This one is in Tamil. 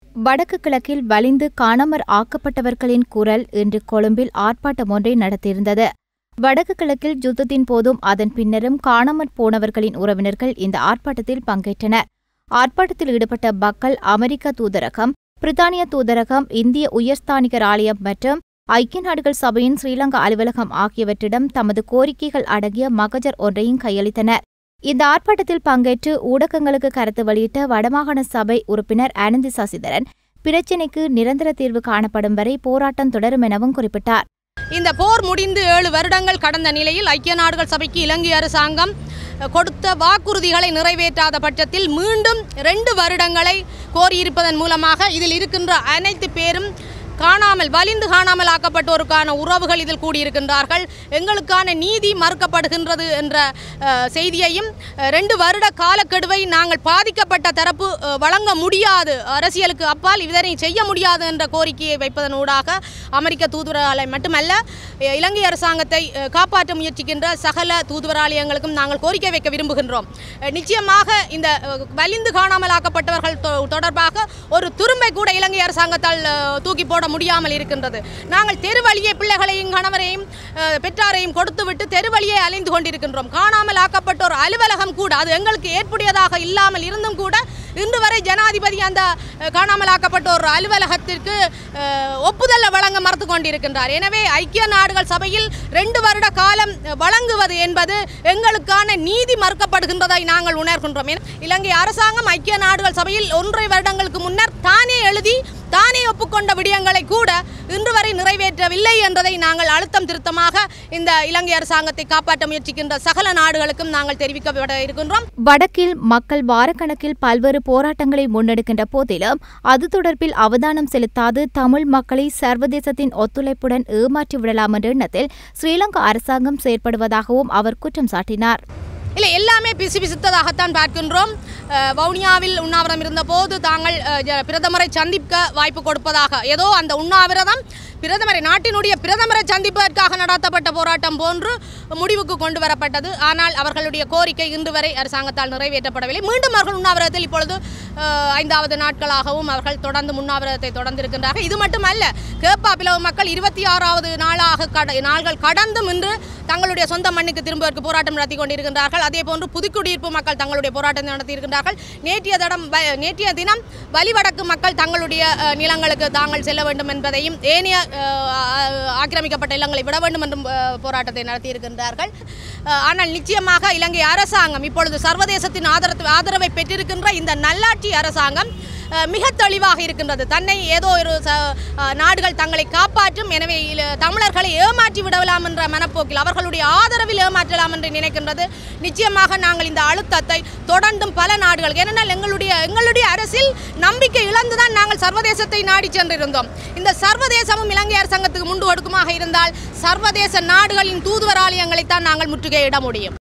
வடக்கு கிழக்கில் வலிந்து காணாமற் ஆக்கப்பட்டவர்களின் குரல் இன்று கொழும்பில் ஆர்ப்பாட்டம் ஒன்றை நடத்தியிருந்தது வடக்கு கிழக்கில் யுத்தத்தின் போதும் அதன் பின்னரும் காணாமற் போனவர்களின் உறவினர்கள் இந்த ஆர்ப்பாட்டத்தில் பங்கேற்றனர் ஆர்ப்பாட்டத்தில் ஈடுபட்ட மக்கள் அமெரிக்க தூதரகம் பிரித்தானிய தூதரகம் இந்திய உயர்ஸ்தானிகர் ஆலயம் மற்றும் ஐக்கிய நாடுகள் சபையின் ஸ்ரீலங்கா அலுவலகம் ஆகியவற்றிடம் தமது கோரிக்கைகள் அடங்கிய மகஜர் ஒன்றையும் கையளித்தனர் இந்த ஆர்ப்பாட்டத்தில் பங்கேற்று ஊடகங்களுக்கு கருத்து வெளியிட்ட வடமாகாண சபை உறுப்பினர் ஆனந்தி சசிதரன் பிரச்சினைக்கு நிரந்தர தீர்வு காணப்படும் வரை போராட்டம் தொடரும் எனவும் குறிப்பிட்டார் இந்த போர் முடிந்து ஏழு வருடங்கள் கடந்த நிலையில் ஐக்கிய நாடுகள் சபைக்கு இலங்கை அரசாங்கம் கொடுத்த வாக்குறுதிகளை நிறைவேற்றாத பட்சத்தில் மீண்டும் ரெண்டு வருடங்களை கோரியிருப்பதன் மூலமாக இதில் இருக்கின்ற அனைத்து பேரும் காணாமல் வலிந்து காணாமல் ஆக்கப்பட்டோருக்கான உறவுகள் இதில் கூடியிருக்கின்றார்கள் எங்களுக்கான நீதி மறுக்கப்படுகின்றது என்ற அஹ், செய்தியையும் அஹ், ரெண்டு வருட காலக்கெடுவை நாங்கள் பாதிக்கப்பட்ட தரப்பு அஹ், வழங்க முடியாது அரசியலுக்கு அப்பால் இதனை செய்ய முடியாது என்ற கோரிக்கையை வைப்பதனூடாக அமெரிக்க தூதுவராலயம் மட்டுமல்ல அஹ், இலங்கை அரசாங்கத்தை அஹ், காப்பாற்ற முயற்சிக்கின்ற சகல தூதுவராலயங்களுக்கும் நாங்கள் கோரிக்கை வைக்க விரும்புகின்றோம் அஹ், நிச்சயமாக இந்த அஹ், வலிந்து காணாமலாக்கப்பட்டவர்கள் தொ- தொடர்பாக ஒரு துரும்பை கூட இலங்கை அரசாங்கத்தால் அஹ், தூக்கி போட முடியாமல் இருக்கின்றது நாங்கள் தெருவழியே பிள்ளைகளையும் கணவரையும் அஹ், பெற்றாரையும் கொடுத்துவிட்டு தெருவழியே அலைந்து கொண்டிருக்கின்றோம் காணாமல் ஆக்கப்பட்டோர் அலுவலகம் கூட அது எங்களுக்கு ஏற்புடையதாக இல்லாமல் இருந்தும் கூட இன்று வரை ஜனாதிபதி அந்த அஹ், காணாமல் ஆக்கப்பட்டோர் அலுவலகத்திற்கு அஹ், ஒப்புதல் வழங்க மறுத்து கொண்டிருக்கின்றார் எனவே ஐக்கிய நாடுகள் சபையில் ரெண்டு வருட காலம் அஹ், வழங்குவது என்பது எங்களுக்கான நீதி மறுக்கப்படுகின்றதை நாங்கள் உணர்கின்றோம் என இலங்கை அரசாங்கம் ஐக்கிய நாடுகள் சபையில் ஒன்றரை வருடங்களுக்கு முன்னர் தானே எழுதி தானே ஒப்புக்கொண்ட விடயங்களை கூட இன்று வரை நிறைவேற்றவில்லை என்பதை நாங்கள் அழுத்தம் திருத்தமாக இந்த இலங்கை அரசாங்கத்தை காப்பாற்ற முயற்சிக்கின்ற சகல நாடுகளுக்கும் நாங்கள் தெரிவிக்கப்பட இருக்கின்றோம் வடக்கில் மக்கள் வாரக்கணக்கில் பல்வேறு போராட்டங்களை முன்னெடுக்கின்ற போதிலும் அது தொடர்பில் அவதானம் செலுத்தாது தமிழ் மக்களை சர்வதேசத்தின் ஒத்துழைப்புடன் ஏமாற்றி விடலாம் என்ற எண்ணத்தில் ஸ்ரீலங்கா அரசாங்கம் செயற்படுவதாகவும் அவர் குற்றம் சாட்டினார் இல்லை எல்லாமே பிசு பிசுத்ததாகத்தான் பார்க்கின்றோம் அஹ், வவுனியாவில் உண்ணாவிரதம் இருந்தபோது தாங்கள் அஹ், ஜ- பிரதமரை சந்திக்க வாய்ப்பு கொடுப்பதாக ஏதோ அந்த உண்ணாவிரதம் பிரதமரை நாட்டினுடைய பிரதமரை சந்திப்பதற்காக நடத்தப்பட்ட போராட்டம் போன்று முடிவுக்கு கொண்டு வரப்பட்டது ஆனால் அவர்களுடைய கோரிக்கை இன்று வரை அரசாங்கத்தால் நிறைவேற்றப்படவில்லை மீண்டும் அவர்கள் உண்ணாவிரதத்தில் இப்பொழுது அஹ், ஐந்தாவது நாட்களாகவும் அவர்கள் தொடர்ந்து உண்ணாவிரதத்தை தொடர்ந்திருக்கின்றார்கள் இது மட்டுமல்ல கேப்பா பிளவு மக்கள் இருபத்தி ஆறாவது நாளாக கட நாள்கள் கடந்தும் இன்று தங்களுடைய சொந்த மண்ணுக்கு திரும்புவதற்கு போராட்டம் நடத்தி கொண்டிருக்கின்றார்கள் அதே போன்று புதுக்குடியிருப்பு மக்கள் தங்களுடைய போராட்டத்தை நடத்தியிருக்கின்றார்கள் நேற்றைய தடம் வ- நேற்றைய தினம் வலிவடக்கு மக்கள் தங்களுடைய அஹ், நிலங்களுக்கு தாங்கள் செல்ல வேண்டும் என்பதையும் ஏனைய அஹ், ஆக்கிரமிக்கப்பட்ட இல்லங்களை விட வேண்டும் என்றும் அஹ், போராட்டத்தை நடத்தியிருக்கின்றார்கள் அஹ், ஆனால் நிச்சயமாக இலங்கை அரசாங்கம் இப்பொழுது சர்வதேசத்தின் ஆதரவு ஆதரவை பெற்றிருக்கின்ற இந்த நல்லாட்சி அரசாங்கம் அஹ், மிக தெளிவாக இருக்கின்றது தன்னை ஏதோ ஒரு ச- அஹ், நாடுகள் தங்களை காப்பாற்றும் எனவே இல- தமிழர்களை ஏமாற்றி விடலாம் என்ற மனப்போக்கில் அவர்களுடைய ஆதரவில் ஏமாற்றலாம் என்று நினைக்கின்றது நிச்சயமாக நாங்கள் இந்த அழுத்தத்தை தொடர்ந்தும் பல நாடுகள் ஏனென்றால் எங்களுடைய எங்களுடைய அரசில் நம்பிக்கை இழந்துதான் நாங்கள் சர்வதேசத்தை நாடி சென்றிருந்தோம் இந்த சர்வதேசமும் இலங்கை அரசாங்கத்துக்கு முண்டு கொடுக்குமாக இருந்தால் சர்வதேச நாடுகளின் தூதுவராலயங்களைத்தான் நாங்கள் முற்றுகையிட முடியும்